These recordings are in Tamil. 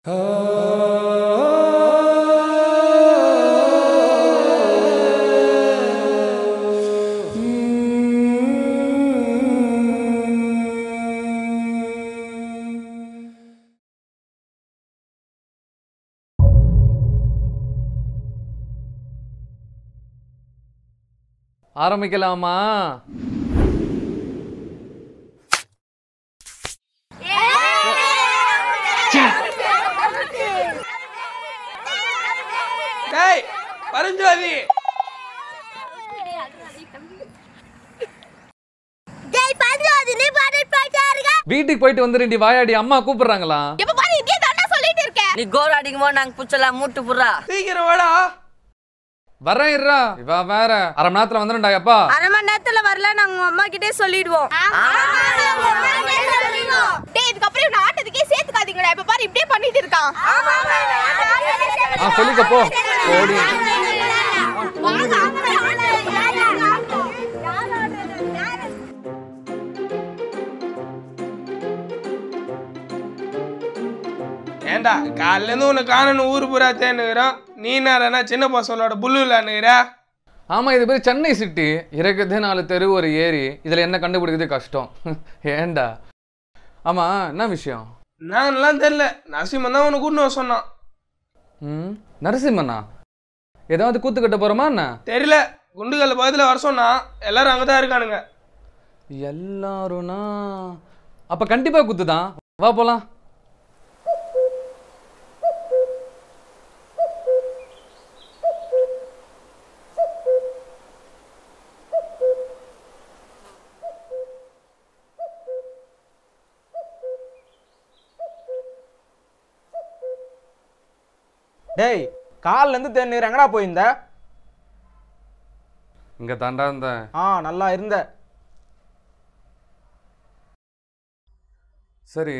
ஆரம்பிக்கலாமா டேய் பரஞ்சோதி டேய் பஞ்சாதி நீ பாட்டுட்டு போயிட்டே இருக்க வீட்டுக்கு போயிட்டு வந்துருண்டி வாயாடி அம்மா கூப்பிடுறாங்களா எப்ப பாரு இதே தாண்டா சொல்லிட்டு இருக்க நீ கோல் அடிக்கும் போது நாங்க புச்சலாம் மூட்டு புறா சீக்கிரம் வாடா வரேன் இருடா இவ வேற அரை மணி நேரத்துல வந்துடும்டா அப்பா அரை மணி நேரத்துல வரல நாங்க உங்க அம்மா கிட்டே சொல்லிடுவோம் டேய் இதுக்கப்புறம் இவனை ஆட்டத்துக்கே சேர்த்துக்காதீங்கடா இப்ப பாரு இப்படியே பண்ணிட்டு இருக்கான் ஆ சொல்லிக்க போ ஓடி ஏண்டா காலையில இருந்து உனக்கு காணணும் ஊர் பூரா தேனுக்குறான் நீ என்ன சின்ன பசங்களோட புல்லு விளாண்டுக்கிற ஆமா இது பேர் சென்னை சிட்டி இருக்குது நாலு தெரு ஒரு ஏரி இதுல என்ன கண்டுபிடிக்கிறது கஷ்டம் ஏன்டா ஆமா என்ன விஷயம் நான்லாம் தெரியல நரசிம்மன் தான் உனக்கு கூட்டு வர சொன்னான் ம் நரசிம்மண்ணா ஏதாவது கூத்து கட்ட போறோமா என்ன தெரியல குண்டுகல்ல பக்கத்தில் வர சொன்னான் எல்லாரும் அங்கே தான் இருக்கானுங்க எல்லாரும்னா அப்ப கண்டிப்பா குத்து தான் வா போலாம் டேய் கால்ல இருந்து தேநீர் எங்கடா போயிருந்த இங்க தாண்டா இருந்தேன் ஆ நல்லா இருந்த சரி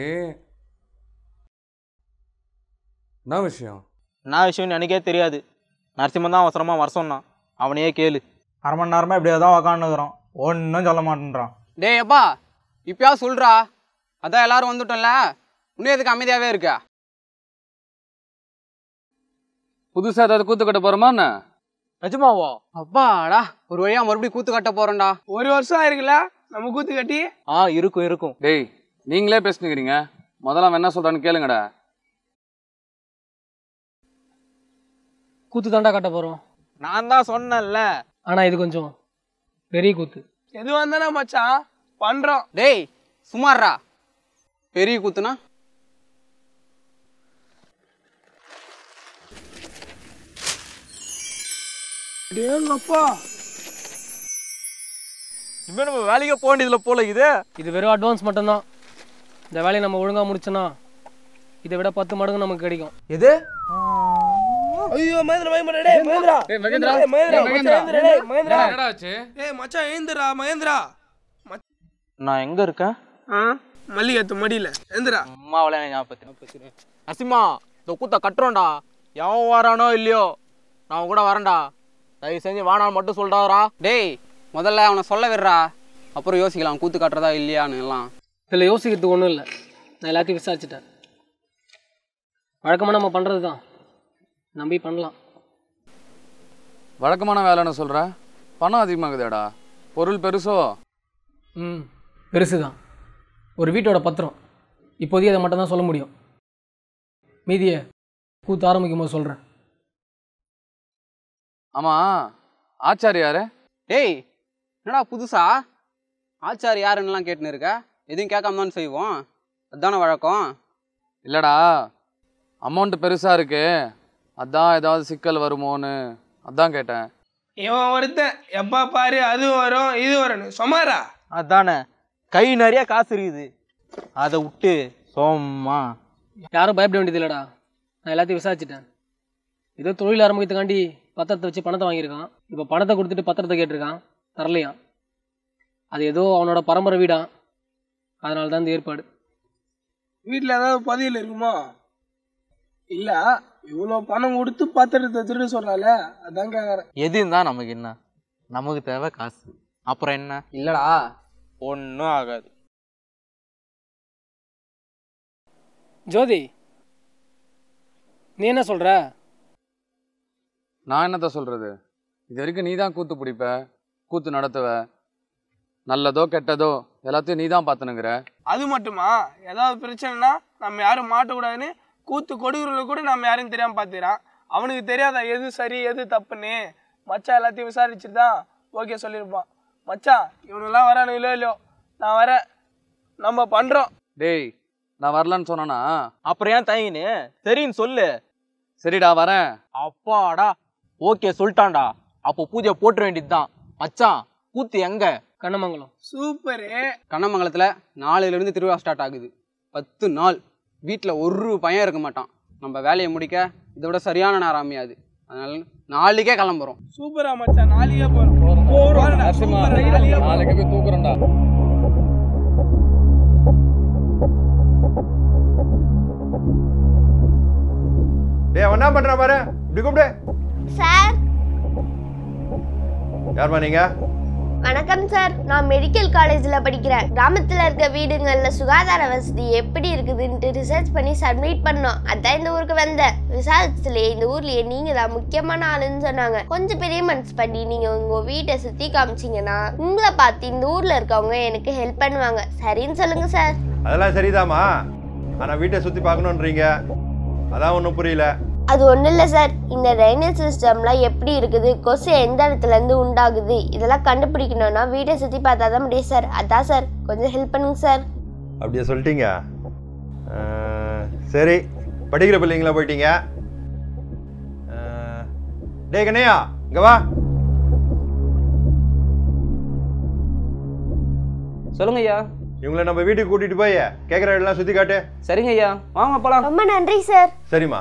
என்ன விஷயம் என்ன விஷயம்னு எனக்கே தெரியாது நரசிம்மன் தான் அவசரமா வர சொன்னான் அவனையே கேளு அரை மணி நேரமா இப்படியே தான் உக்காந்துக்கிறோம் ஒன்றும் சொல்ல மாட்டேன்றான் டேய் அப்பா இப்பயா சொல்றா அதான் எல்லாரும் வந்துட்டோம்ல இன்னும் எதுக்கு அமைதியாவே இருக்க புதுசா ஏதாவது கூத்து கட்ட போறோமா என்ன நிஜமாவா அப்பாடா ஒரு வழியா மறுபடியும் கூத்து கட்ட போறேன்டா ஒரு வருஷம் ஆயிருக்குல்ல நம்ம கூத்து கட்டி ஆ இருக்கும் இருக்கும் டேய் நீங்களே பேசுனுக்கிறீங்க முதல்ல அவன் என்ன சொல்றான்னு கேளுங்கடா கூத்து தாண்டா கட்ட போகிறோம் நான் தான் சொன்னேன்ல ஆனால் இது கொஞ்சம் பெரிய கூத்து எதுவாக இருந்தானே மச்சான் பண்ணுறோம் டேய் சுமார்ரா பெரிய கூத்துனா டேங்கப்பா இனிமே நம்ம வேலைக்கு போக வேண்டியதுல போல இது இது வெறும் அட்வான்ஸ் மட்டும்தான் இந்த வேலையை நம்ம ஒழுங்காக முடிச்சோன்னா இதை விட பத்து மடங்கு நமக்கு கிடைக்கும் எது ஐயோ மகேந்திரா மகேந்திரா டேய் மகேந்திரா டேய் மகேந்திரா டேய் மகேந்திரா மச்சான் எழுந்துடா, டேய் மகேந்திரா என்னடா ஆச்சு டேய் மச்சான் எழுந்துடா மகேந்திரா நான் எங்க இருக்கேன் ஆ மல்லிகத்து மடியில எழுந்துடா அம்மா அவளை ஞாபகத்து நரசிம்மா இந்த கூத்த கட்டுறோம்டா எவன் வரானோ இல்லையோ நான் உன் கூட வரேன்டா தயவு செஞ்சு வானான்னு மட்டும் சொல்றாரா டேய் முதல்ல அவனை சொல்ல விடுறா அப்புறம் யோசிக்கலாம் கூத்து கட்டுறதா இல்லையான்னு எல்லாம் இதில் யோசிக்கிறதுக்கு ஒன்றும் இல்லை நான் எல்லாத்தையும் விசாரிச்சிட்டேன் வழக்கமாக நம்ம பண்ணுறது தான் நம்பி பண்ணலாம் வழக்கமான வேலைன்னு சொல்ற பணம் அதிகமாகுதேடா பொருள் பெருசோ ம் பெருசு தான் ஒரு வீட்டோட பத்திரம் இப்போதைக்கு அதை மட்டும் தான் சொல்ல முடியும் மீதியை கூத்து ஆரம்பிக்கும் போது சொல்கிறேன் ஆமா ஆச்சாரி யாரு டேய் என்னடா புதுசா ஆச்சாரி யாருன்னுலாம் கேட்டுன்னு இருக்க எதுவும் கேட்காம தான் செய்வோம் அதானே வழக்கம் இல்லடா அமௌண்ட் பெருசா இருக்கு அதான் ஏதாவது சிக்கல் வருமோன்னு அதான் கேட்டேன் இவன் ஒருத்தன் எப்பா பாரு அது வரும் இது வரும்னு சுமாரா அதானே கை நிறைய காசு இருக்குது அதை விட்டு சோம்மா யாரும் பயப்பட வேண்டியது இல்லைடா நான் எல்லாத்தையும் விசாரிச்சிட்டேன் ஏதோ தொழில் ஆரம்பிக்கிறதுக்காண்டி பத்திரத்தை வச்சு பணத்தை வாங்கியிருக்கான் இப்போ பணத்தை கொடுத்துட்டு பத்திரத்தை கேட்டிருக்கான் தரலையாம் அது ஏதோ அவனோட பரம்பரை வீடா அதனால தான் இந்த ஏற்பாடு வீட்டில் ஏதாவது பதிவில் இருக்குமா இல்ல இவ்வளோ பணம் கொடுத்து பத்திரத்தை திருட சொல்றால அதான் கேட்குறேன் எது இருந்தா நமக்கு என்ன நமக்கு தேவை காசு அப்புறம் என்ன இல்லடா ஒன்றும் ஆகாது ஜோதி நீ என்ன சொல்ற நான் என்னத்த சொல்றது இது வரைக்கும் நீ தான் கூத்து பிடிப்ப கூத்து நடத்துவ நல்லதோ கெட்டதோ எல்லாத்தையும் நீ தான் பார்த்துனுங்கிற அது மட்டுமா ஏதாவது பிரச்சனைனா நம்ம யாரும் மாட்டக்கூடாதுன்னு கூத்து கொடுக்குறவங்களுக்கு கூட நம்ம யாரும் தெரியாம பார்த்துக்கிறான் அவனுக்கு தெரியாதா எது சரி எது தப்புன்னு மச்சான் எல்லாத்தையும் விசாரிச்சுட்டு தான் ஓகே சொல்லியிருப்பான் மச்சான் இவனுங்கெல்லாம் வரானு இல்லையோ இல்லையோ நான் வரேன் நம்ம பண்றோம் டேய் நான் வரலன்னு சொன்னேனா அப்புறம் ஏன் தயங்கினு சரின்னு சொல்லு சரிடா வரேன் அப்பாடா ஓகே சொல்லிட்டான்டா அப்போ பூஜையை போட்டுற வேண்டியதுதான் மச்சான் கூத்து எங்க கண்ணமங்கலம் சூப்பரு கண்ணமங்கலத்தில் நாளையிலேருந்து திருவிழா ஸ்டார்ட் ஆகுது பத்து நாள் வீட்டில் ஒரு பையன் இருக்க மாட்டான் நம்ம வேலையை முடிக்க இதை விட சரியான நேரம் அமையாது அதனால நாளைக்கே கிளம்புறோம் சூப்பரா மச்சான் நாளைக்கே போறோம் போறோம்டா, சூப்பரா, நாளைக்கே போறோம். நாளைக்கு போய் தூக்குறேன்டா டேய் அவன் என்ன பண்றான் பாரு இப்படி கூப்பிடு சார் யாரும்மா நீங்க வணக்கம் சார் நான் மெடிக்கல் காலேஜில் படிக்கிறேன் கிராமத்தில் இருக்க வீடுங்களில் சுகாதார வசதி எப்படி இருக்குதுன்ட்டு ரிசர்ச் பண்ணி சப்மிட் பண்ணோம் அதான் இந்த ஊருக்கு வந்தேன் விசாரிச்சுலயே இந்த ஊர்லயே நீங்க தான் முக்கியமான ஆளுன்னு சொன்னாங்க கொஞ்சம் பெரிய மனசு பண்ணி நீங்க உங்க வீட்டை சுத்தி காமிச்சீங்கன்னா உங்களை பார்த்து இந்த ஊர்ல இருக்கவங்க எனக்கு ஹெல்ப் பண்ணுவாங்க சரின்னு சொல்லுங்க சார் அதெல்லாம் சரிதாம்மா ஆனா வீட்டை சுத்தி பார்க்கணுன்றீங்க அதான் ஒன்றும் புரியல அது ஒன்றும் இல்லை சார் இந்த ட்ரைனேஜ் சிஸ்டம்லாம் எப்படி இருக்குது கொசு எந்த இடத்துல இருந்து உண்டாகுது இதெல்லாம் கண்டுபிடிக்கணும்னா வீட்டை சுற்றி பார்த்தா தான் முடியும் சார் அதான் சார் கொஞ்சம் ஹெல்ப் பண்ணுங்க சார் அப்படியே சொல்லிட்டீங்க அஹ், சரி படிக்கிற பிள்ளைங்களா போயிட்டீங்க அஹ், டேய் கண்ணையா இங்க வா சொல்லுங்க ஐயா இவங்கள நம்ம வீட்டுக்கு கூட்டிட்டு போய் கேட்குற இடம்லாம் சுத்தி காட்டு சரிங்க ஐயா வாங்க போலாம் ரொம்ப நன்றி சார் சரிம்மா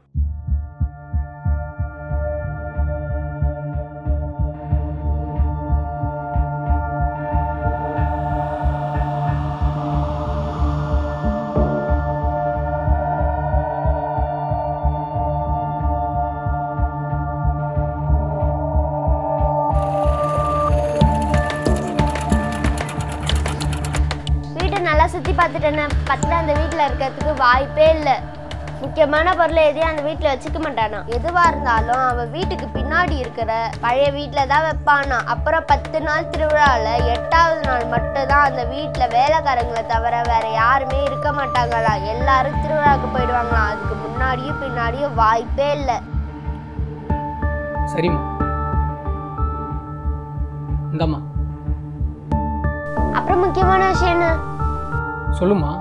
வீட்டை நல்லா சுற்றி பார்த்துட்டேன்னு பத்தில் அந்த வீட்டில் இருக்கிறதுக்கு வாய்ப்பே இல்லை முக்கியமான பொருளை எதையும் அந்த வீட்டில் வச்சுக்க மாட்டானா எதுவாக இருந்தாலும் அவன் வீட்டுக்கு பின்னாடி இருக்கிற பழைய வீட்டில் தான் வைப்பானா அப்புறம் பத்து நாள் திருவிழாவில் எட்டாவது நாள் மட்டும் தான் அந்த வீட்டில் வேலைக்காரங்களை தவிர வேற யாருமே இருக்க மாட்டாங்களா எல்லாரும் திருவிழாவுக்கு போயிடுவாங்களாம் அதுக்கு முன்னாடியும் பின்னாடியும் வாய்ப்பே இல்லை சரிம்மா இந்தம்மா அப்புறம் முக்கியமான விஷயம் என்ன சொல்லுமா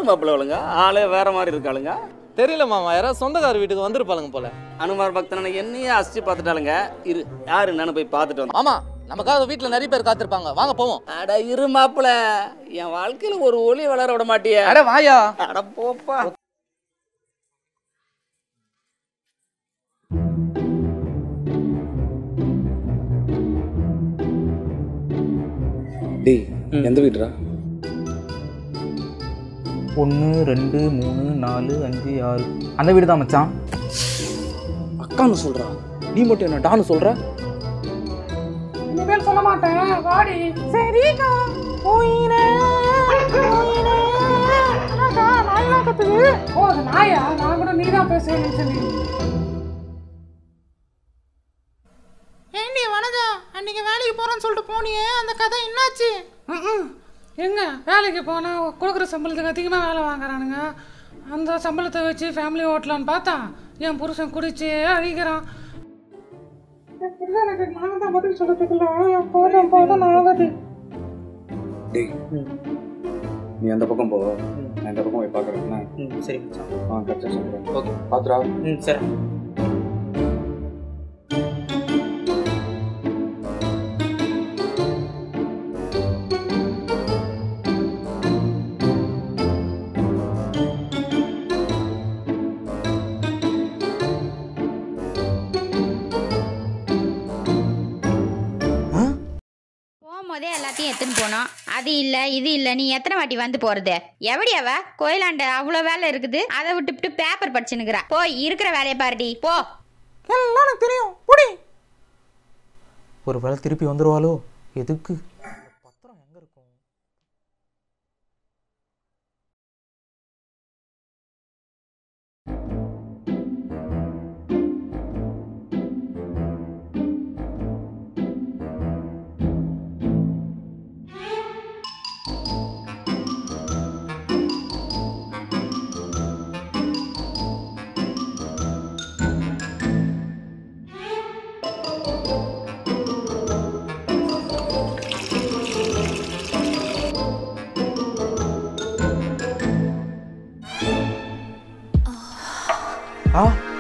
மாப்பிள்ள அவளுங்க ஆளே வேற மாதிரி இருக்காளுங்க தெரியல மாமா யாராவது சொந்தக்கார வீட்டுக்கு வந்திருப்பாளுங்க போல அனுமார் பக்தனை என்னையே அசிச்சு பார்த்துட்டாளுங்க இரு யாரு என்னன்னு போய் பார்த்துட்டு வந்தோம் ஆமா நமக்காக வீட்டுல நிறைய பேர் காத்திருப்பாங்க வாங்க போவோம் அட இரு மாப்பிள்ள என் வாழ்க்கையில ஒரு ஒளி வளர விட மாட்டியே அட வாயா அட போப்பா டேய் எந்த வீடுடா ஒன்று ரெண்டு மூணு நாலு அஞ்சு ஆறு அந்த வீடு தான் மச்சான் அக்கான்னு சொல்றா நீ மட்டும் என்ன டான்னு சொல்ற இனிமேல் சொல்ல மாட்டேன் வாடி சரிக்கா போயினே நாயா கத்துது ஓ அது நாயா நான் கூட நீ தான் பேசுறேன்னு சொல்லி ஏண்டி வனஜா அன்னைக்கு வேலைக்கு போறேன்னு சொல்லிட்டு போனியே அந்த கதை என்னாச்சு எங்க வேலைக்கு போனா கொடுக்குற சம்பளத்துக்கு அதிகமாக வேலை வாங்குறானுங்க அந்த சம்பளத்தை வச்சு ஃபேமிலி ஓட்டலான்னு பார்த்தா என் புருஷன் குடிச்சே அழிக்கிறான் எனக்கு நான் தான் பதில் சொல்றதுக்குள்ள போதும் போதும் ஆகுது டேய் நீ அந்த பக்கம் போ நான் இந்த பக்கம் போய் பார்க்குறேன் சரி மச்சான் ஆ கரெக்டாக சொல்கிறேன் ஓகே பார்த்துடா ம் சரி போகும்போதே எல்லாத்தையும் எடுத்துன்னு போனோம் அது இல்லை இது இல்லை நீ எத்தனை வாட்டி வந்து போறது எவடி அவ கோயிலாண்ட அவ்வளோ வேலை இருக்குது அதை விட்டுவிட்டு பேப்பர் படிச்சுன்னுக்குறா போய் இருக்கிற வேலையை பாருடி போ எல்லாம் எனக்கு தெரியும் புடி ஒரு வேளை திருப்பி வந்துருவாளோ எதுக்கு ஆ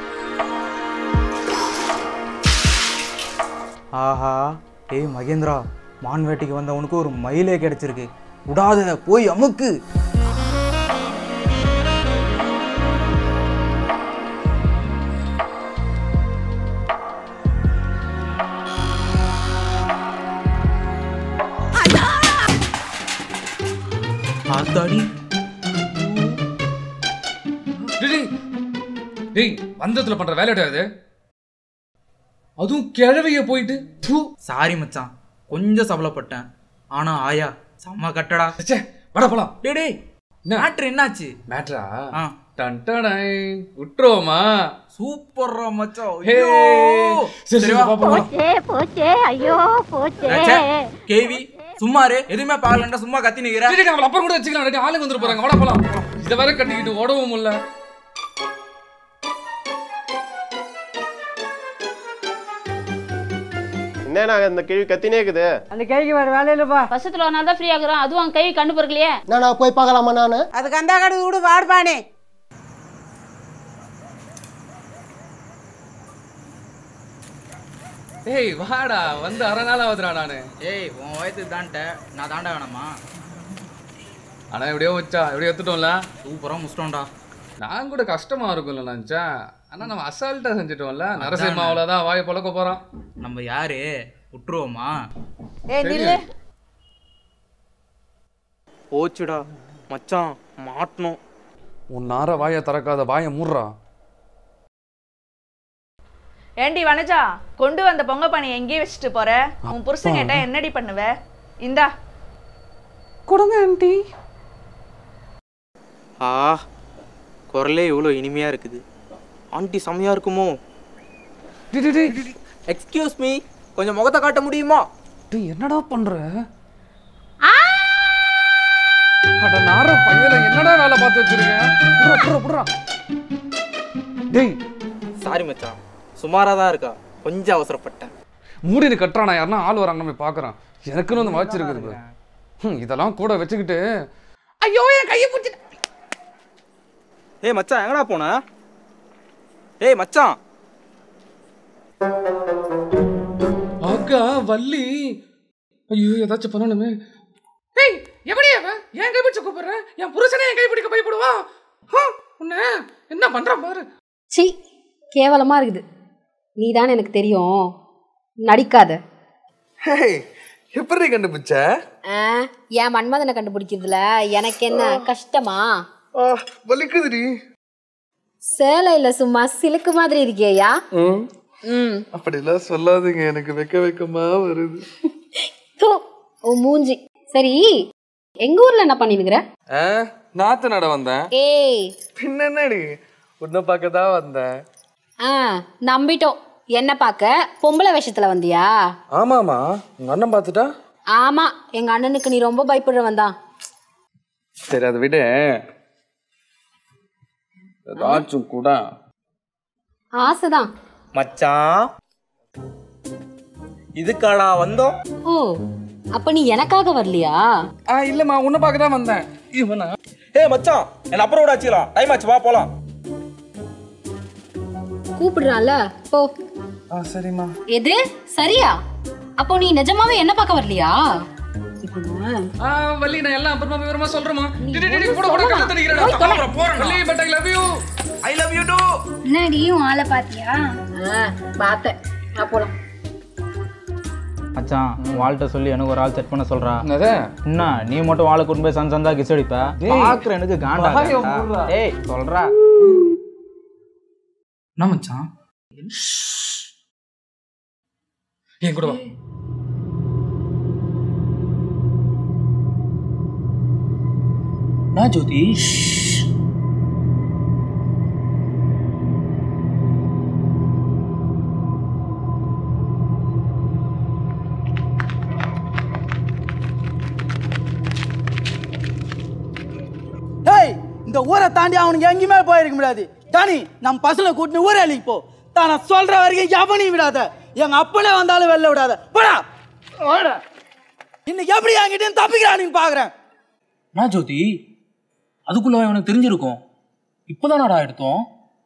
ஆஹா ஏய் மகேந்திரா மான் வேட்டைக்கு வந்தவனுக்கு ஒரு மயிலே கிடைச்சிருக்கு விடாத போய் அமுக்கு ஆத்தாடி டேய், டேய். டேய் வந்தத்துல பண்ற வேலையோட அது அதுவும் கிழவைய போயிட்டு தூ சாரி மச்சான் கொஞ்சம் சபலப்பட்டேன் ஆனா ஆயா செம்ம கட்டடா ச்சே வாடா போலாம் டேய் டேய் என்ன? மேட்ரு என்னாச்சு மேட்ரா ஆ டன் டடை. விட்டுருவோமா சூப்பர்ரா மச்சான் ஹே ஐயோ! சரி சரி சரி வா. பாப்போம் போச்சே போச்சே ஐயோ போச்சே ச்சே, கேவி சும்மாரு எதுவுமே பார்க்கலண்டா சும்மா கத்தி நிக்கிற டேய், டேய், அவளை அப்புறம் கூட வச்சுக்கலாம் டேய், ஆளுங்க வந்துட்டு போறாங்க வாடா போலாம் இதை வேற கட்டிக்கிட்டு உடவும் முடியல என்னண்ணா இந்த கேள்வி கத்தினே இருக்குது அந்த கைக்கு வேற வேலை இல்லப்பா வருஷத்துல ஒரு நாள் தான் ஃப்ரீ ஆகுறோம் அதுவும் அவங்க கை கண்டு பொறுக்கலையே நான் போய் பார்க்கலாமா நான் அதுக்கு அந்த கடை கூட வாடுபானே ஏய் வாடா வந்து அரை நாள் ஆகுதுடா நானு ஏய் உன் வயசுக்கு தான்ட்ட நான் தாண்ட வேணாமா ஆனா எப்படியோ வச்சா எப்படியோ எடுத்துட்டோம்ல சூப்பரா முஸ்டோம்டா நான் கூட கஷ்டமா இருக்கும்ல நினச்சேன் ஆனா நம்ம அசால்ட்டா செஞ்சுட்டோம்ல நரசிம்மாவில் தான் வாயை பழக்க போறோம் நம்ம யாரு விட்டுருவோமா ஏய் நில்லு போச்சுடா மச்சான் மாட்டணும் உன் நார வாயை திறக்காத வாயை மூடுறா ஏண்டி வனஜா கொண்டு வந்த பொங்க பானை எங்கேயே வச்சுட்டு போற உன் புருஷன் கேட்டா என்னடி பண்ணுவ இந்தா கொடுங்க ஆண்டி ஆ குரலே இவ்வளோ இனிமையாக இருக்குது ஆண்டி செம்மையாக இருக்குமோ எக்ஸ்கியூஸ் மீ கொஞ்சம் முகத்தை காட்ட முடியுமா டேய் என்னடா பண்ற அட நார பையல என்னடா வேலை பார்த்து வச்சிருக்கேன் புடுறா புடுறா புடுறா டேய் சாரி மச்சான் சுமாராக தான் இருக்கா கொஞ்சம் அவசரப்பட்டேன் மூடினு கட்டுறானா யாருன்னா ஆள் வராங்கன்னு போய் பார்க்கறான் எனக்குன்னு வந்து வாட்ச் இருக்குது பாரு. ஹம், இதெல்லாம் கூட வச்சுக்கிட்டு ஐயோ என் கையை பிடிச்சிட்டு ஏய் மச்சான் எங்கடா போன ஏய் மச்சான் அக்கா வள்ளி ஐயோ ஏதாச்சும் பண்ணணுமே ஏய் எப்படி அவன் என் கைப்பிடிச்சு கூப்பிடுறேன் என் புருஷனே என் கைப்பிடிக்க பயப்படுவான் உன்ன என்ன பண்றான் பாரு சி கேவலமாக இருக்குது நீ தானே எனக்கு தெரியும் நடிக்காத எப்படி கண்டுபிடிச்ச ஆ, என் மன்மதனை கண்டுபிடிக்கிறதுல எனக்கு என்ன கஷ்டமா வலிக்குதுடி சேலையில சும்மா சிலுக்கு மாதிரி இருக்கியா ம் அப்படிலாம் சொல்லாதீங்க எனக்கு வெக்க வெக்கமா வருது தூ உன் மூஞ்சி சரி எங்க ஊர்ல என்ன பண்ணிருக்கிற நாத்து நட வந்தேன் ஏய் பின்ன என்னடி உன்னை பார்க்க தான் வந்தேன் ஆ நம்பிட்டோம் என்ன பார்க்க பொம்பளை வேஷத்துல வந்தியா ஆமாமா உங்க அண்ணன் பார்த்துட்டா ஆமா எங்க அண்ணனுக்கு நீ ரொம்ப பயப்படுறவன் தான் சரி அதை விட ஏதாச்சும் கூட ஆசைதான் மச்சான் இதுக்காடா வந்தோம் ஓ அப்ப நீ எனக்காக வரலையா ஆ இல்லம்மா உன்னை பார்க்க தான் வந்தேன் இவனா ஏய் மச்சான் என்ன அப்புறம் விட வச்சுக்கலாம் டைம் ஆச்சு வா போலாம் கூப்பிடுறான்ல போ ஆ சரிம்மா எது சரியா அப்போ நீ நிஜமாவே என்ன பார்க்க வரலையா ஆ வள்ளி நான் எல்லாம் அப்புறமா விவரமா சொல்றேமா டிடி டிடி ஒண்ணும் கூட கூட சொல்லமா. கண்ணு தடிக்கிறடா போய் தொலை. அப்புறம் போறேன் Valli but I love you I love you too என்னடி உன் ஆளை பாத்தியா பார்த்தேன் நான் போலாம் மச்சான் வாழ்கிட்ட சொல்லி எனக்கு ஒரு ஆள் செட் பண்ண சொல்றா என்னது? என்ன நீ மட்டும் வாழை கொண்டு போய் சன் சந்தா கிஸ் அடிப்ப டேய், பாக்குற எனக்கு காண்டா வாயை கேட்டா. மூடுறா. ஏய் சொல்றா என்ன மச்சான் என் கூட வா நான் ஜோதி டேய் இந்த ஊரை தாண்டி அவனுக்கு எங்கேயுமே போயிருக்க முடியாது டானி நம்ம பசங்களை கூட்டின்னு ஊரே அழிக்கு போ தான் நான் சொல்ற வரைக்கும் எவனையும் விடாத எங்க அப்பனே வந்தாலும் வெளில விடாத போடா போடா. இன்னைக்கு எப்படி என்கிட்ட தப்பிக்கிறான்னு பாக்குறேன் நான் ஜோதி அதுக்குள்ள அவனுக்கு தெரிஞ்சிருக்கும் இப்போதானடா எடுத்தோம்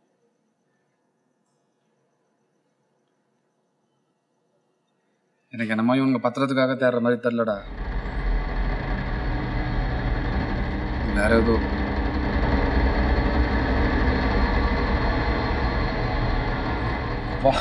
எனக்கு என்னமோ இவங்க பத்திரத்துக்காக தேடுற மாதிரி தெரிலடா வேற ஏதோ வா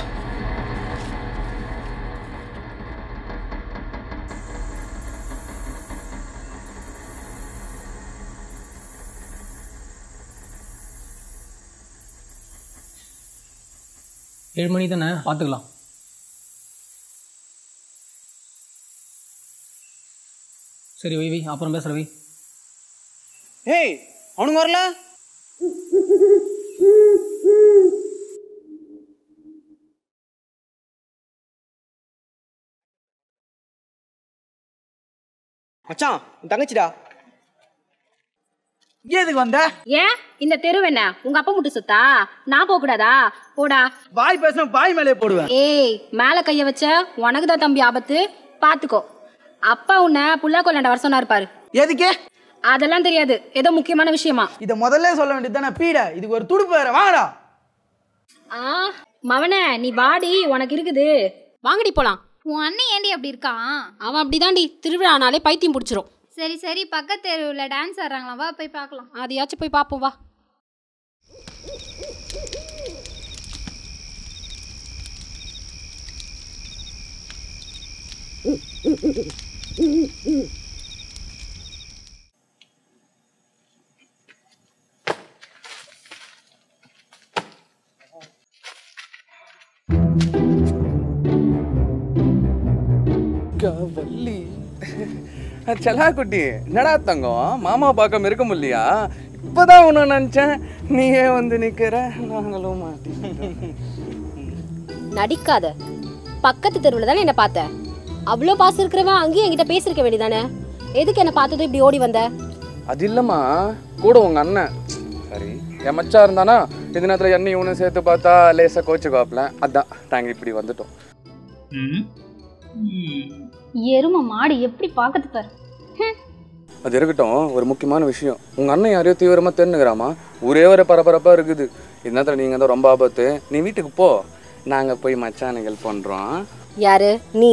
ஏழு மணி தானே பார்த்துக்கலாம் சரி வை வை அப்புறம் பேசுகிற வை ஏய் அவனுங்க வரல மச்சான் உன் தங்கச்சிடா ஏன் எதுக்கு வந்த ஏன் இந்த தெரு என்ன உங்க அப்பா முட்டு சுத்தா நான் போக கூடாதா போடா வாய் பேசினா வாய் மேலே போடுவேன் ஏய் மேல கைய வச்ச உனக்கு தான் தம்பி ஆபத்து பாத்துக்கோ அப்பா உன்னை புள்ளா கொல்லாண்ட வர சொன்னாரு பாரு எதுக்கு அதெல்லாம் தெரியாது ஏதோ முக்கியமான விஷயமா இத முதல்ல சொல்ல வேண்டியது தானே பீட இதுக்கு ஒரு துடுப்பு வேற வாங்கடா ஆ மவனே நீ வாடி உனக்கு இருக்குது வாங்கடி போலாம் உன் அண்ணன் ஏண்டி அப்படி இருக்கான் அவன் அப்படிதான்டி திருவிழானாலே பைத்தியம் பிடிச்சிரும் சரி சரி பக்கத்து தெருவில் டான்ஸ் ஆடுறாங்களா வா போய் பார்க்கலாம் அதையாச்சும் போய் பார்ப்போம் வா வள்ளி செலா குட்டி என்னடா தங்கம் மாமா பார்க்காம இருக்க முடியலையா இப்பதான் உன்னை நினைச்சேன் நீயே வந்து நிக்கிற நாங்களும் மாட்டி நடிக்காத பக்கத்து தெருவில் தானே என்ன பார்த்த அவ்வளோ பாசம் இருக்கிறவன் அங்கேயும் என்கிட்ட பேசியிருக்க வேண்டியதானே எதுக்கு என்ன பார்த்ததும் இப்படி ஓடி வந்த அது இல்லம்மா கூட உங்க அண்ணன் சரி என் மச்சா இருந்தானா இந்த நேரத்துல எண்ணெய் இவனும் சேர்த்து பார்த்தா லேசா கோச்சுக்காப்ல அதான் நாங்க இப்படி வந்துட்டோம் எரும மாடு எப்படி பார்க்கறது பாரு ஹம். அது இருக்கட்டும் ஒரு முக்கியமான விஷயம் உங்கள் அண்ணன் யாரையோ தீவிரமாக தெரிஞ்சுக்கிறாமா ஒரே ஒரு பரபரப்பாக இருக்குது இந்த நேரத்தில் நீங்கள் தான் ரொம்ப ஆபத்து நீ வீட்டுக்கு போ நாங்கள் போய் மச்சானுக்கு ஹெல்ப் பண்ணுறோம் யாரு நீ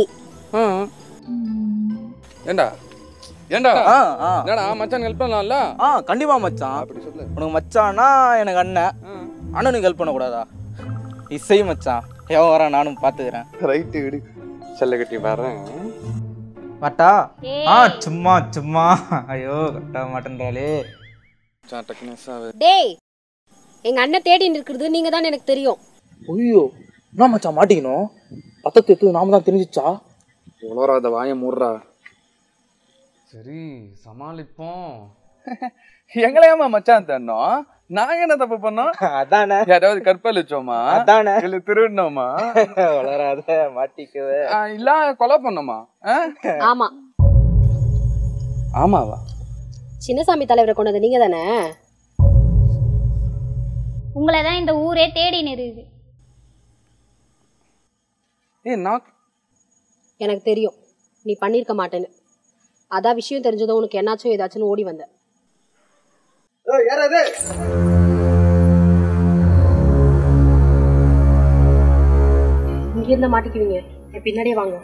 ஏண்டா ஏண்டா ஆ ஆ என்னடா மச்சான் ஹெல்ப் பண்ணலாம்ல ஆ கண்டிப்பா மச்சான் உனக்கு மச்சானா எனக்கு அண்ணன் அண்ணனுக்கு ஹெல்ப் பண்ணக்கூடாதா இசை மச்சான் எவன் வரேன் நானும் பார்த்துக்கிறேன் ரைட்டு விடு செல்ல கட்டி வரேன் வாட்டா ஆ சும்மா சும்மா ஐயோ கட்ட மாட்டேன்றாலே மச்சான் டக்குனஸாக டேய் எங்க அண்ணன் தேடின்னு இருக்கிறது நீங்க தான் எனக்கு தெரியும் ஐயோ என்ன மச்சான் மாட்டிக்கணும் பத்தத்து எடுத்து நாம தான் தெரிஞ்சிச்சா உளராத வாயை மூடுறா சரி சமாளிப்போம் எங்களை ஏமா மச்சான் தண்ணோம் நாங்க என்ன தப்பு பண்ணோம் அதானே யாராவது கற்பழிச்சோமா அதானே. இல்ல திருடணுமா வளராத மாட்டிக்கவே ஆ, இல்ல கொலை பண்ணோமா ஆ? ஆமா ஆமாவா சின்னசாமி தலைவரை கொண்டது நீங்க தானே உங்களை தான் இந்த ஊரே தேடி நிறுது ஏய் நான் எனக்கு தெரியும் நீ பண்ணியிருக்க மாட்டேன்னு அதான் விஷயம் தெரிஞ்சதும் உனக்கு என்னாச்சும் ஏதாச்சும் ஓடி வந்த யாராவது இங்க இருந்தா மாட்டிக்குவீங்க என் பின்னாடியே வாங்க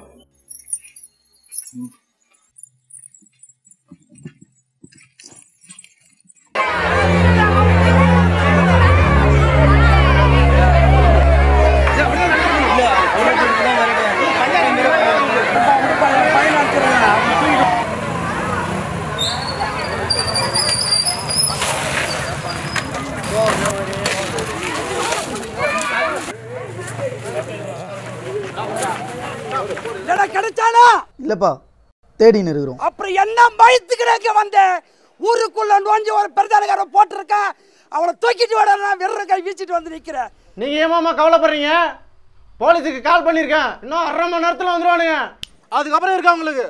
இல்லடா கிடைச்சானா இல்லப்பா தேடின்னு இருக்கிறோம் அப்புறம் என்ன பயத்துக்கிடக்க வந்த ஊருக்குள்ள நோஞ்சு ஒரு பெருதானகார போட்டிருக்கா அவளை தூக்கிட்டு விட வெறும் கை வீசிட்டு வந்து நிக்கிறேன் நீங்க ஏமாமா கவலைப்படுறீங்க போலீஸுக்கு கால் பண்ணியிருக்கேன் இன்னும் அரை மணி நேரத்தில் வந்துருவானுங்க அதுக்கப்புறம் இருக்கா உங்களுக்கு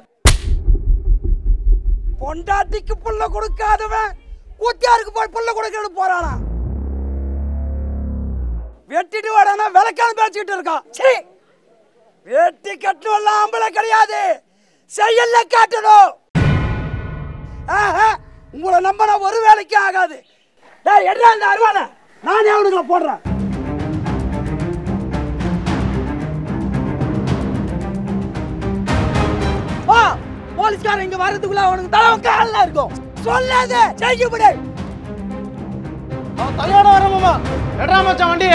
பொண்டாட்டிக்கு புள்ள கொடுக்காதவன் கூத்தியாருக்கு போய் புள்ள கொடுக்கறது போறானா வெட்டிட்டு வாடானா விளக்கான பேசிக்கிட்டு இருக்கான் சரி வெட்டி கட்டணும் ஆம்பளை கிடையாது செயல்ல காட்டணும் ஆஹா, உங்களை நம்பினா ஒரு வேலைக்கு ஆகாது டேய் என்ன இந்த அருவானை நானே அவனுங்களை போடுறேன் வா போலீஸ்காரன் இங்க வர்றதுக்குள்ள அவனுக்கு தலைவன் காலில் இருக்கும் சொல்லாத செய்ய விடு அவன் தலையோட வரமாமா எட்ரா மச்சான் வண்டியை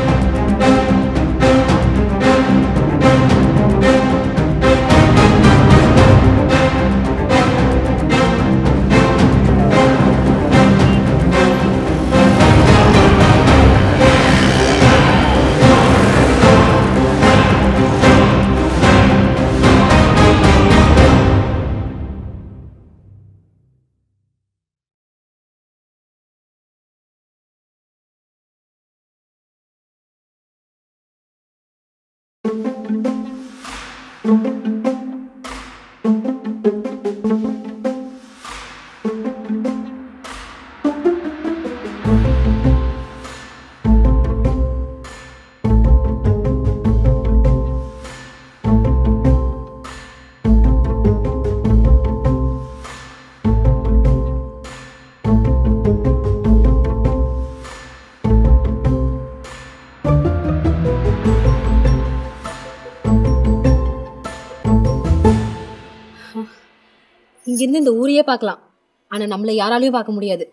இங்கிருந்து இந்த ஊரையே பார்க்கலாம் ஆனா நம்மளை யாராலையும் பார்க்க முடியாது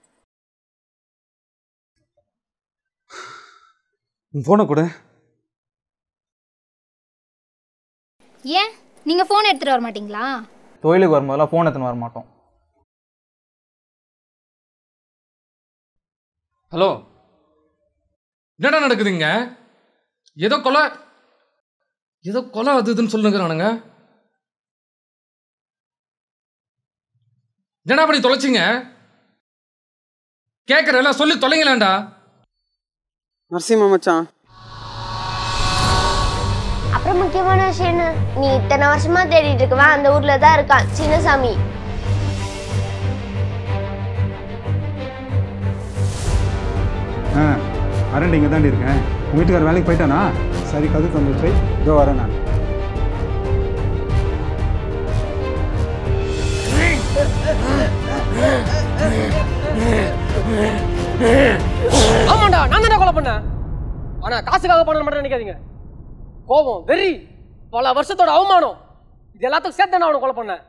ஃபோனை கொடு ஏன் நீங்க ஃபோன் எடுத்துட்டு வர மாட்டீங்களா தொழிலுக்கு வரும்போதெல்லாம் ஃபோன் எடுத்துன்னு வர மாட்டோம் ஹலோ என்னடா நடக்குதுங்க ஏதோ கொலை ஏதோ கொலை அது இதுன்னு சொல்லுங்கிறானுங்க என்னடா பண்ணி தொலைச்சிங்க கேட்குறேன் சொல்லி தொலைங்களேன்டா நரசிம்மா மச்சான் அப்புறம் முக்கியமான விஷயம் என்ன நீ இத்தனை வருஷமா தேடிட்டு இருக்கவன் அந்த ஊர்ல தான் இருக்கான் சின்னசாமி ஆ அரண்டி இங்கே தாண்டி இருக்கேன் உங்கள் வீட்டுக்கார வேலைக்கு போயிட்டானா சரி கது தந்துச்சு இதோ வரேன் நான் ஏய் ஆமாண்டா நான் தானே கொலை பண்ணேன் ஆனா காசுக்காக பண்ண மட்டும் நினைக்காதீங்க கோபம் வெறி பல வருஷத்தோட அவமானம் இது எல்லாத்துக்கும் சேர்த்து நான் அவனை கொலை பண்ணேன்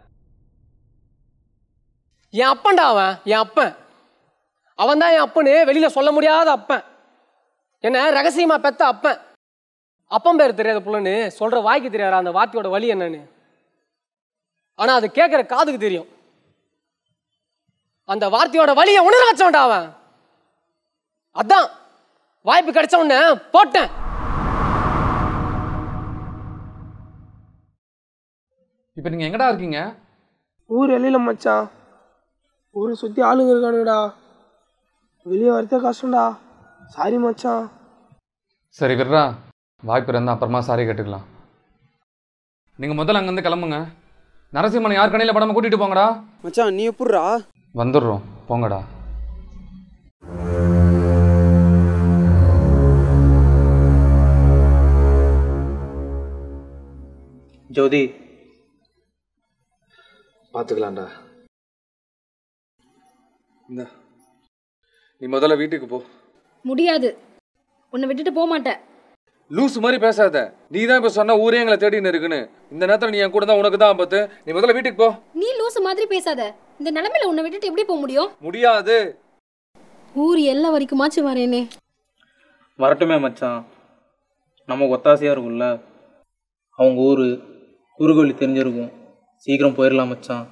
என் அப்பன்டா அவன் என் அப்பன் அவன் தான் என் அப்பனு வெளியில சொல்ல முடியாத அப்பன் என்ன ரகசியமா பெத்த அப்பன் அப்பன் பேர் தெரியாத புள்ளன்னு சொல்ற வாய்க்கு தெரியாதா அந்த வார்த்தையோட வழி என்னன்னு ஆனா அது கேட்கிற காதுக்கு தெரியும் அந்த வார்த்தையோட வழியை உணர வச்சவன்டா அவன் அதான் வாய்ப்பு கிடைச்ச உடனே போட்டேன் இப்போ நீங்கள் எங்கடா இருக்கீங்க ஊர் எல்லையில மச்சான் ஊரை சுற்றி ஆளுங்க இருக்கானுங்கடா வெளியே வரதே கஷ்டம்டா சாரி மச்சான் சரி விட்றா வாய்ப்பு இருந்தால் அப்புறமா சாரி கேட்டுக்கலாம் நீங்கள் முதல்ல அங்கேருந்து கிளம்புங்க நரசிம்மன் யார் கண்ணியில் படாமல் கூட்டிகிட்டு போங்கடா மச்சான் நீ எப்படிரா வந்துடுறோம் போங்கடா ஜோதி பார்த்துக்கலாம்டா இந்த நீ முதல்ல வீட்டுக்கு போ முடியாது உன்னை விட்டுட்டு போக மாட்டேன் லூஸ் மாதிரி பேசாத நீ தான் இப்போ சொன்ன ஊரே எங்களை தேடின்னு இருக்குன்னு இந்த நேரத்தில் நீ என் கூட தான் உனக்கு தான் ஆபத்து நீ முதல்ல வீட்டுக்கு போ நீ லூசு மாதிரி பேசாத இந்த நிலைமையில உன்னை விட்டுட்டு எப்படி போக முடியும் முடியாது ஊர் எல்லா வரைக்குமாச்சும் வரேனே வரட்டுமே மச்சான் நமக்கு ஒத்தாசையாக இருக்கும்ல அவங்க ஊர் குறுகோலி தெரிஞ்சிருக்கும் சீக்கிரம் போயிடலாம் மச்சான்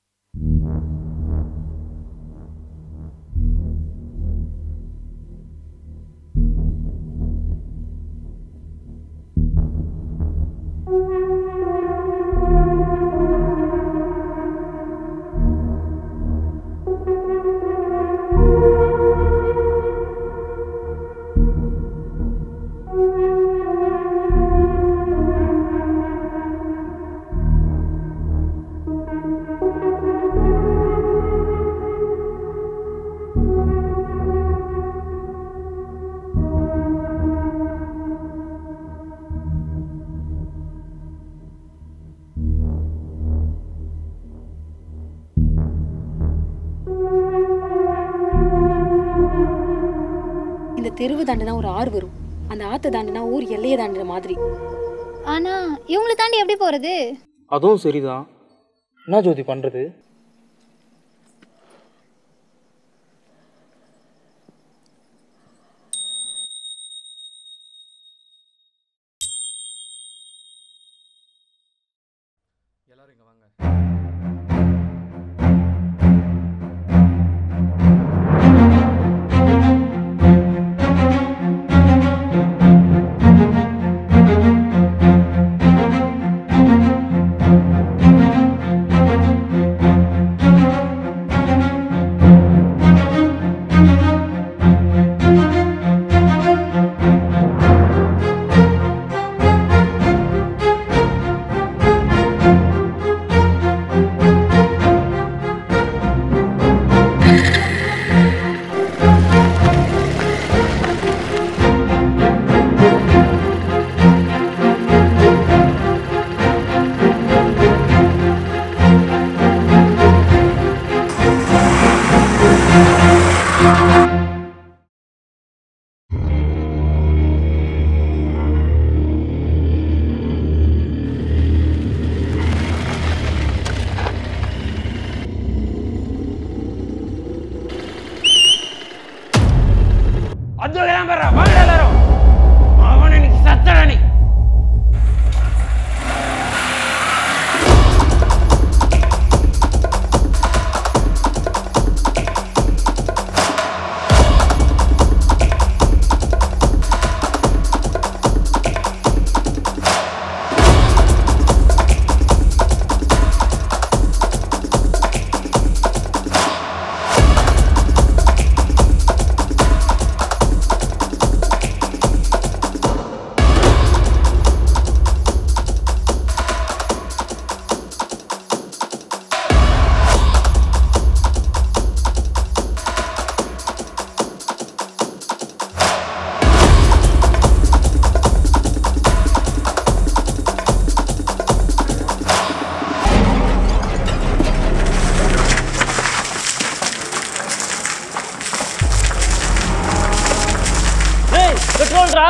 இந்த தெருவு தாண்டினா ஒரு ஆறு வரும் அந்த ஆத்து தாண்டினா ஊர் எல்லையை தாண்டின மாதிரி ஆனா இவங்களை தாண்டி எப்படி போறது அதுவும் சரிதான் என்ன ஜோதி பண்ணுறது எல்லாரும் இங்கே வாங்க அதுலாம் பாரு வாங்க எல்லாரும் அவன் இன்னைக்கு சத்தடா நீ ஆ சொல்றா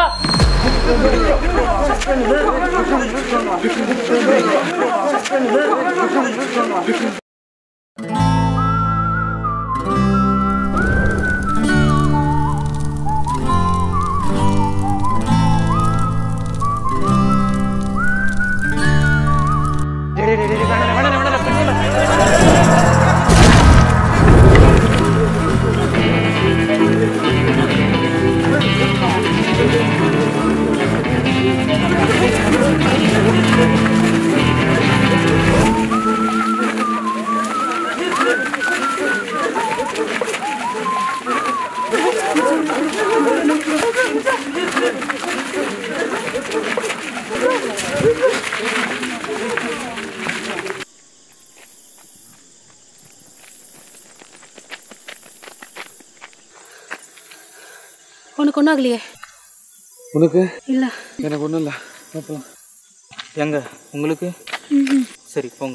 உனக்கு ஒன்றும் ஆகலையே உனக்கு இல்ல எனக்கு ஒன்றும் இல்லை போகலாம் எங்க உங்களுக்கு ம்ஹும். சரி போங்க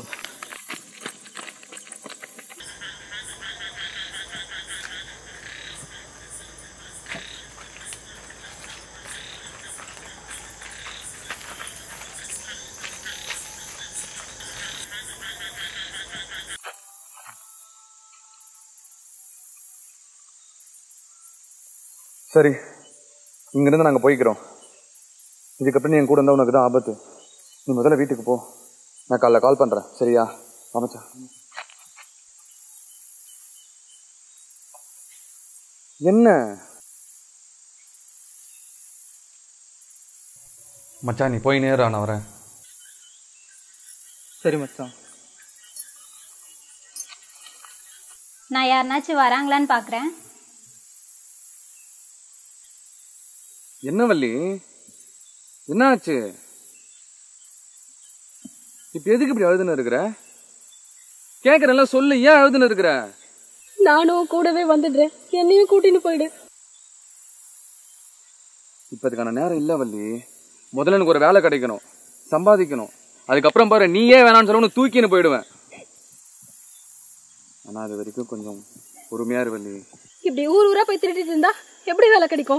சரி இங்கேருந்து நாங்கள் போய்க்கிறோம் இதுக்கப்புறம் நீ என் கூட இருந்தால் உனக்கு தான் ஆபத்து நீ முதல்ல வீட்டுக்கு போ நான் காலைல கால் பண்ணுறேன் சரியா அமைச்சா என்ன மச்சான் நீ போய் நேரா நான் வரேன் சரி மச்சான் நான் யாருனாச்சும் வராங்களான்னு பார்க்குறேன் என்ன வள்ளி என்ன ஆச்சு இப்ப எதுக்கு இப்படி அழுதுன்னு இருக்கிற கேக்குறேன்ல சொல்லு ஏன் அழுதுன்னு இருக்கிற நானும் கூடவே வந்துடுறேன் என்னையும் கூட்டின்னு போயிடு இப்ப அதுக்கான நேரம் இல்ல வள்ளி முதல்ல எனக்கு ஒரு வேலை கிடைக்கணும் சம்பாதிக்கணும் அதுக்கப்புறம் பாரு நீயே வேணாம்னு சொல்லணும் தூக்கின்னு போயிடுவேன் ஆனா அது வரைக்கும் கொஞ்சம் பொறுமையா இரு வள்ளி இப்படி ஊர் ஊரா போய் திருடிட்டு இருந்தா எப்படி வேலை கிடைக்கும்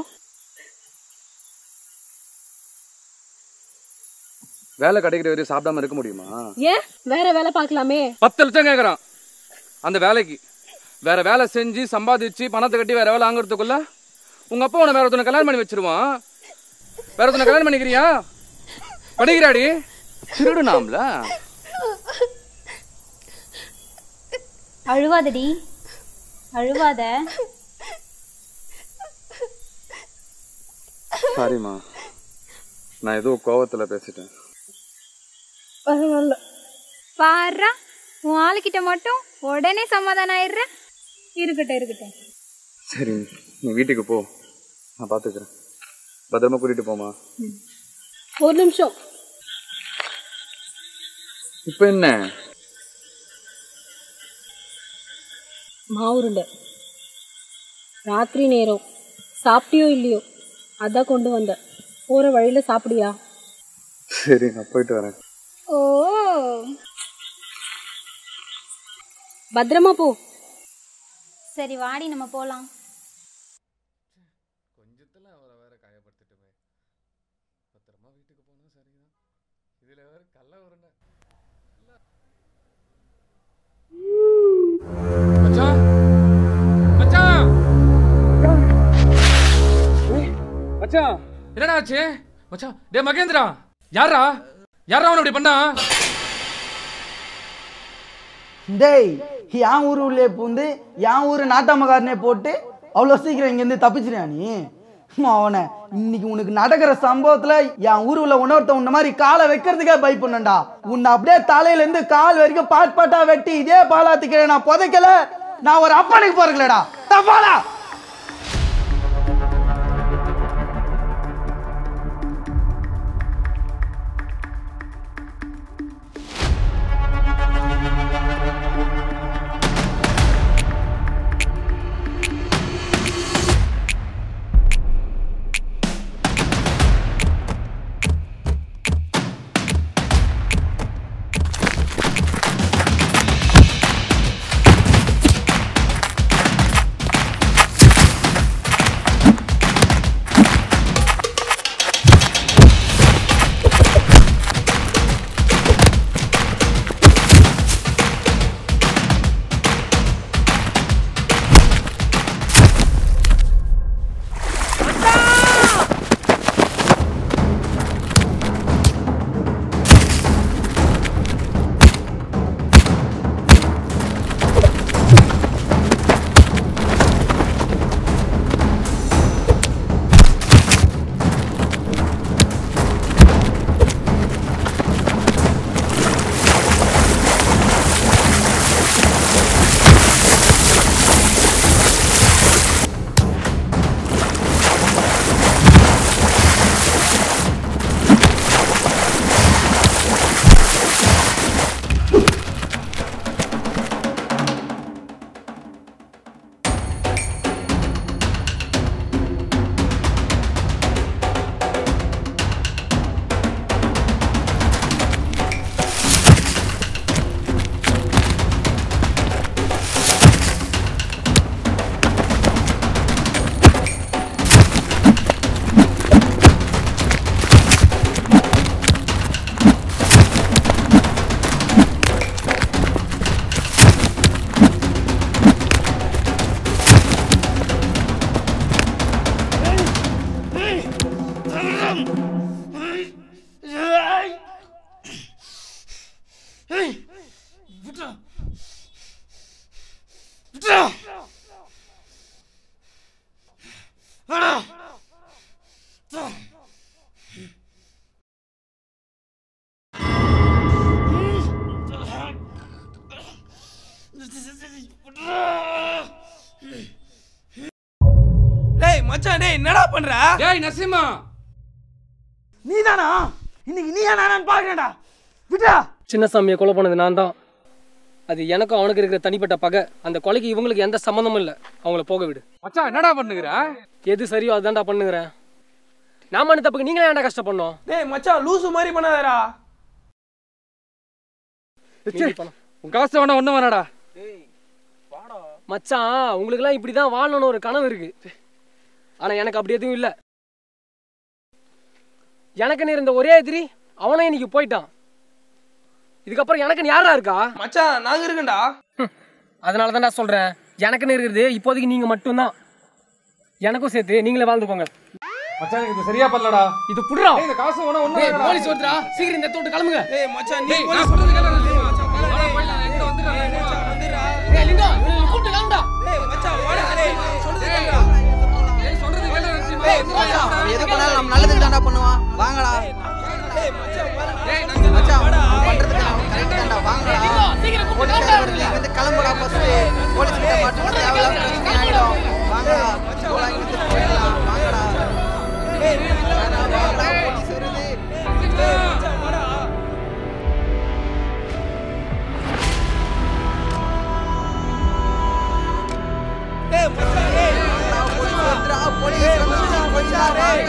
வேலை கிடைக்கிற வரையும் சாப்பிடாம இருக்க முடியுமா ஏன் வேற வேலை பார்க்கலாமே பத்து லட்சம் கேக்குறான் அந்த வேலைக்கு வேற வேலை செஞ்சு சம்பாதிச்சு பணத்தை கட்டி வேற வேலை வாங்குறதுக்குள்ள உங்க அப்பா உன வேற ஒருத்தனை கல்யாணம் பண்ணி வச்சிருவான் வேற ஒருத்தனை கல்யாணம் பண்ணிக்கிறியா படிக்கிறாடி திருடுனாம்ல அழுவாதடி அழுவாத சாரிம்மா நான் ஏதோ கோவத்துல பேசிட்டேன் பரவாயில்ல பாடுறா உன் ஆளுக்கிட்ட மட்டும் உடனே சமாதானம் ஆயிடுற இருக்கட்டும் இருக்கட்டும் சரி நீ வீட்டுக்கு போ நான் பாத்துக்கிறேன் பத்திரமா கூட்டிட்டு போமா ஒரு நிமிஷம் இப்ப என்ன மாவுருண்டை ராத்திரி நேரம் சாப்பிட்டியோ இல்லையோ அதான் கொண்டு வந்தேன் போற வழியில சாப்பிடியா சரி நான் போயிட்டு வரேன் ஓ பத்திரமா போ சரி வாடி நம்ம போலாம் கொஞ்சத்துல அவரை வேற காயப்படுத்திட்டுமே பத்திரமா வீட்டுக்கு போனா சரிதான் இதுல வேற கள்ள உருண்டை மச்சான் மச்சான் ஏய், மச்சான் என்னடா ஆச்சு மச்சான் டேய் மகேந்திரா யாரா யாரா அவன் இப்படி பண்ணா டேய் என் ஊர் உள்ளே பூந்து என் ஊர் நாட்டாமக்காரனே போட்டு அவ்வளோ சீக்கிரம் இங்கேருந்து தப்பிச்சிரியா நீ அவனை இன்னைக்கு உனக்கு நடக்கிற சம்பவத்துல என் ஊர் உள்ள உணர்த்த உன்ன மாதிரி காலை வைக்கிறதுக்கே பயப்படணும்டா உன்னை அப்படியே தலையில இருந்து கால் வரைக்கும் பாட் பாட்டா வெட்டி இதே பாலாத்துக்கு நான் புதைக்கல நான் ஒரு அப்பனுக்கு போறக்கலடா தப்பாடா மச்சான் டேய் என்னடா பண்ற டேய் நரசிம்மா நீதானா இன்னைக்கு நீ நான் பாக்குறேன்டா விட்டா சின்னசாமியை கொலை பண்ணது நான் தான் அது எனக்கும் அவனுக்கு இருக்கிற தனிப்பட்ட பகை அந்த கொலைக்கு இவங்களுக்கு எந்த சம்மந்தமும் இல்லை அவங்கள போக விடு மச்சான் என்னடா பண்ணுகிற எது சரியோ அதுதான்டா பண்ணுகிறேன் நான் பண்ண தப்புக்கு நீங்களே ஏன்டா கஷ்டப்படணும் டேய் மச்சான் லூசு மாதிரி பண்ணாதடா உன் காசு வேணா ஒண்ணும் வேணாடா மச்சான் உங்களுக்குலாம் இப்படி தான் வாழணும்னு ஒரு கனவு இருக்கு ஆனா எனக்கு அப்படி எதுவும் இல்லை எனக்கு இருந்த ஒரே எதிரி அவனே இன்னைக்கு போயிட்டான் இதுக்கப்புறம் எனக்கு யாரா இருக்கா மச்சான் நாங்க இருக்கேன்டா அதனால தான் நான் சொல்றேன் எனக்குன்னு இருக்கிறது இப்போதைக்கு நீங்க மட்டும்தான் எனக்கும் சேர்த்து நீங்களே வாழ்ந்துக்கோங்க மச்சான் எனக்கு இது சரியா பண்ணலடா இது புடுறா இந்த காசு வேணா ஒண்ணும் டேய், வேணாடா. போலீஸ் வருதுடா சீக்கிரம் இந்த தோட்டு கிளம்புங்க டேய் மச்சான் நீ டேய், போலீஸ் நான் சொல்றது கேளு, டேய் லிங்கா இவனை கூப்பிட்டு கிளம்புடா டேய் மச்சான் வாடா டேய் சொல்றது கேளுடா அவன் எது பண்ணாலும் நம்ம நல்லதுக்கு தான்டா பண்ணுவான் வாங்கடா மச்சான் அவன் பண்றதுக்கு அவன் கரெக்ட் தான்டா வாங்கடா போலீஸ் வருது இங்க இருந்து கிளம்புடா ஃபர்ஸ்ட் போலீஸ் கிட்ட மாட்டோம் தேவையில்லாம பிரச்சனை ஆயிடும் வாங்கடா போலாம் இங்க இருந்து போயிடலாம் வாங்கடா வாங்கடா, வாங்கடா போலீஸ் வருது டேய் மச்சான் டேய் போலீஸ் வந்துடா போலீஸ் வந்துடா கொஞ்சம் வாங்க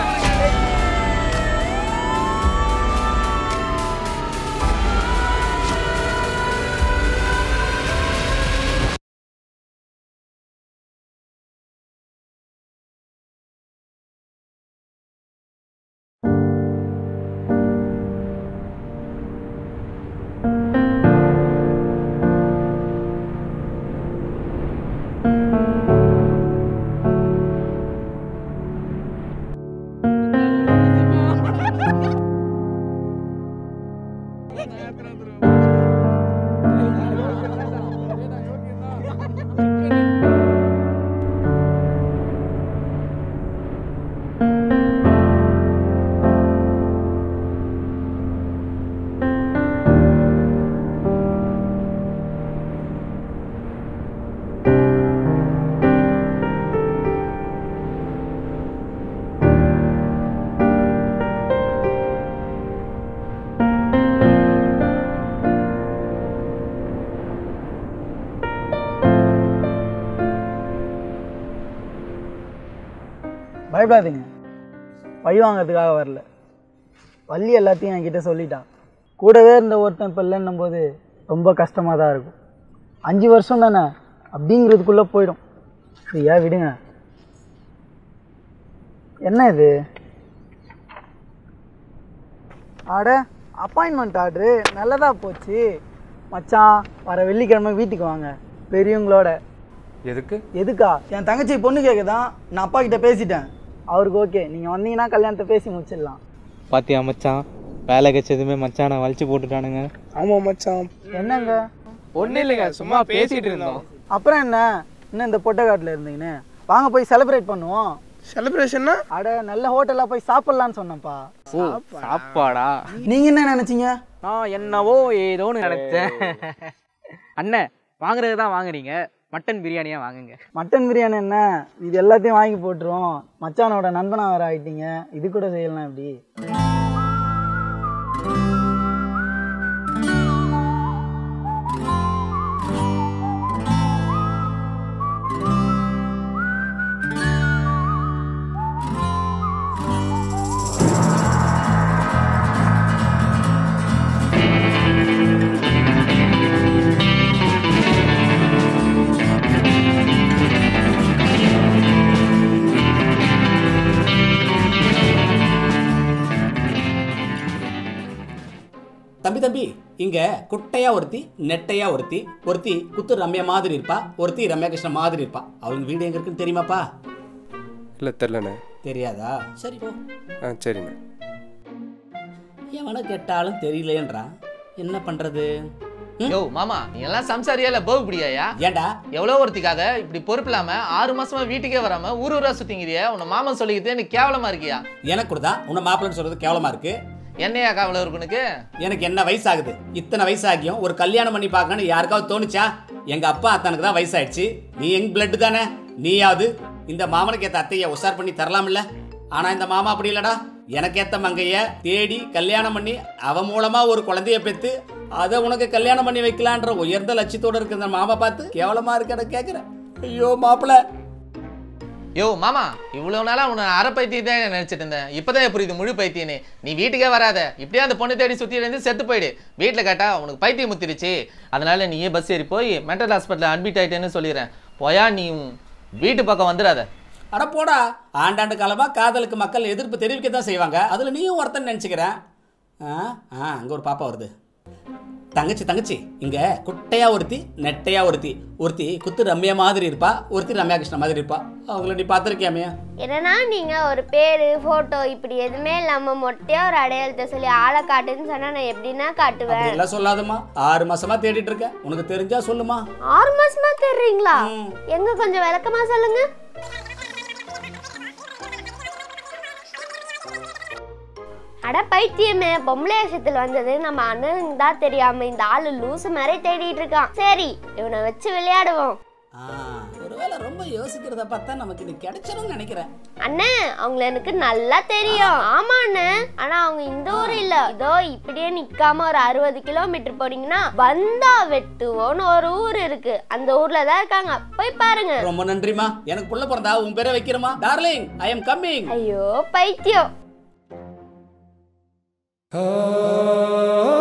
பயப்படாதீங்க பழி வாங்கிறதுக்காக வரல வள்ளி எல்லாத்தையும் என்கிட்ட சொல்லிட்டான் கூடவே இருந்த ஒருத்தன் இப்போ இல்லைன்னும் போது ரொம்ப கஷ்டமாக தான் இருக்கும் அஞ்சு வருஷம் தானே அப்படிங்கிறதுக்குள்ளே போயிடும் ஐயா விடுங்க என்ன இது ஆட அப்பாயின்மெண்ட் ஆர்டரு நல்லதா போச்சு மச்சான் வர வெள்ளிக்கிழமை வீட்டுக்கு வாங்க பெரியவங்களோட எதுக்கு எதுக்கா என் தங்கச்சி பொண்ணு கேட்குதான் நான் அப்பா கிட்ட பேசிட்டேன் அவருக்கு ஓகே நீங்கள் வந்தீங்கன்னா கல்யாணத்தை பேசி முடிச்சிடலாம் பாத்தியா மச்சான் வேலை கிடைச்சதுமே மச்சானை வலிச்சு போட்டுட்டானுங்க ஆமா மச்சான் என்னங்க ஒன்றும் இல்லைங்க சும்மா பேசிட்டு இருந்தோம் அப்புறம் என்ன இன்னும் இந்த பொட்டக்காட்டில் இருந்தீங்கன்னு வாங்க போய் செலிப்ரேட் பண்ணுவோம் செலிப்ரேஷன்னா அட நல்ல ஹோட்டலாக போய் சாப்பிட்லான்னு சொன்னேன்ப்பா ஓ சாப்பாடா நீங்கள் என்ன நினச்சிங்க நான் என்னவோ ஏதோன்னு நினைச்சேன் அண்ணே வாங்குறது தான் வாங்குறீங்க மட்டன் பிரியாணியா வாங்குங்க மட்டன் பிரியாணி என்ன இது எல்லாத்தையும் வாங்கி போட்டுருவோம் மச்சானோட நண்பனா வேற ஆயிட்டீங்க இது கூட செய்யலாம் எப்படி தம்பி தம்பி இங்க குட்டையா ஒருத்தி நெட்டையா ஒருத்தி ஒருத்தி குத்து ரம்யா மாதிரி இருப்பா ஒருத்தி ரம்யா கிருஷ்ணன் மாதிரி இருப்பா அவங்க வீடு எங்க இருக்குன்னு தெரியுமாப்பா இல்லை தெரிலண்ணே தெரியாதா சரி போ ஆ சரிண்ணே எவனை கேட்டாலும் தெரியலேன்றான் என்ன பண்றது யோ மாமா நீ எல்லாம் சம்சாரியா இல்ல போக பிடியாயா ஏன்டா எவ்வளோ ஒருத்திக்காக இப்படி பொறுப்பு இல்லாம ஆறு மாசமா வீட்டுக்கே வராம ஊர் ஊரா சுத்திங்கிறிய உன்னை மாமன் சொல்லிக்கிட்டு எனக்கு கேவலமா இருக்கியா எனக்கு கூட தான் உன்னை மாப்பிள்ளைன்னு சொல்றது கேவலமா இருக்கு என்னையா கவலை இருக்கு உனக்கு எனக்கு என்ன வயசாகுது இத்தனை வயசாகியும் ஒரு கல்யாணம் பண்ணி பார்க்கணும்னு யாருக்காவது தோணுச்சா எங்க அப்பா அத்தனுக்கு தான் வயசாயிடுச்சு நீ எங் பிளட் தானே நீயாவது இந்த மாமனுக்கு ஏத்த அத்தைய உசார் பண்ணி தரலாம்ல ஆனா இந்த மாமா அப்படி இல்லடா எனக்கு ஏத்த மங்கைய தேடி கல்யாணம் பண்ணி அவன் மூலமா ஒரு குழந்தைய பெத்து அதை உனக்கு கல்யாணம் பண்ணி வைக்கலான்ற உயர்ந்த லட்சியத்தோட இருக்க இந்த மாமா பார்த்து கேவலமா இருக்க கேக்குறேன் ஐயோ மாப்பிள்ள யோ மாமா இவ்வளோ நாளாக உன்னை அரை பைத்தியம் தான் நினச்சிட்டு இருந்தேன் இப்போதான் புரியுது முழு பைத்தியனே நீ வீட்டுக்கே வராத இப்படியே அந்த பொண்ணு தேடி சுற்றி இருந்து செத்து போயிடு வீட்டில் கேட்டா உனக்கு பைத்தியம் முத்திருச்சு அதனால நீயே பஸ் ஏறி போய் மென்டல் ஹாஸ்பிட்டலில் அட்மிட் ஆயிட்டேன்னு சொல்லிடுறேன் போயா நீ உன் வீட்டு பக்கம் வந்துடாத அட போடா ஆண்டாண்டு காலமா காதலுக்கு மக்கள் எதிர்ப்பு தெரிவிக்க தான் செய்வாங்க அதுல நீயும் ஒருத்தன் நினைச்சுக்கிறேன் ஆ ஆ அங்க ஒரு பாப்பா வருது தங்கச்சி தங்கச்சி இங்க குட்டையா ஒருத்தி நெட்டையா ஒருத்தி ஒருத்தி குத்து ரம்யா மாதிரி இருப்பா ஒருத்தி ரம்யா கிருஷ்ணன் மாதிரி இருப்பா அவங்கள நீ பார்த்துருக்கியாமையா என்னன்னா நீங்க ஒரு பேரு போட்டோ இப்படி எதுவுமே இல்லாம மொட்டையா ஒரு அடையாளத்தை சொல்லி ஆளை காட்டுன்னு சொன்னா நான் எப்படின்னா காட்டுவேன் அப்படி எல்லாம் சொல்லாதம்மா ஆறு மாசமா தேடிட்டு இருக்கேன் உனக்கு தெரிஞ்சா சொல்லுமா ஆறு மாசமா தேடுறீங்களா எங்க கொஞ்சம் விளக்கமா சொல்லுங்க அட பைத்தியமே பொம்பளை விஷயத்துல வந்தது நம்ம அண்ணனுக்கு தான் தெரியாம இந்த ஆளு லூசு மாதிரி தேடிட்டு இருக்கான் சரி இவனை வச்சு விளையாடுவோம் ஒருவேளை ரொம்ப யோசிக்கிறத பார்த்தா நமக்கு இது கிடைச்சிடும் நினைக்கிறேன் அண்ணே அவங்கள எனக்கு நல்லா தெரியும் ஆமா அண்ணே ஆனா அவங்க இந்த ஊர் இல்ல இதோ இப்படியே நிக்காம ஒரு அறுபது கிலோமீட்டர் போனீங்கன்னா வந்தா வெட்டுவோன்னு ஒரு ஊர் இருக்கு அந்த ஊர்ல தான் இருக்காங்க போய் பாருங்க ரொம்ப நன்றிமா எனக்கு புள்ள பிறந்தா உன் பேரை வைக்கிறமா டார்லிங் ஐ எம் கம்மிங் ஐயோ பைத்தியம் ஆ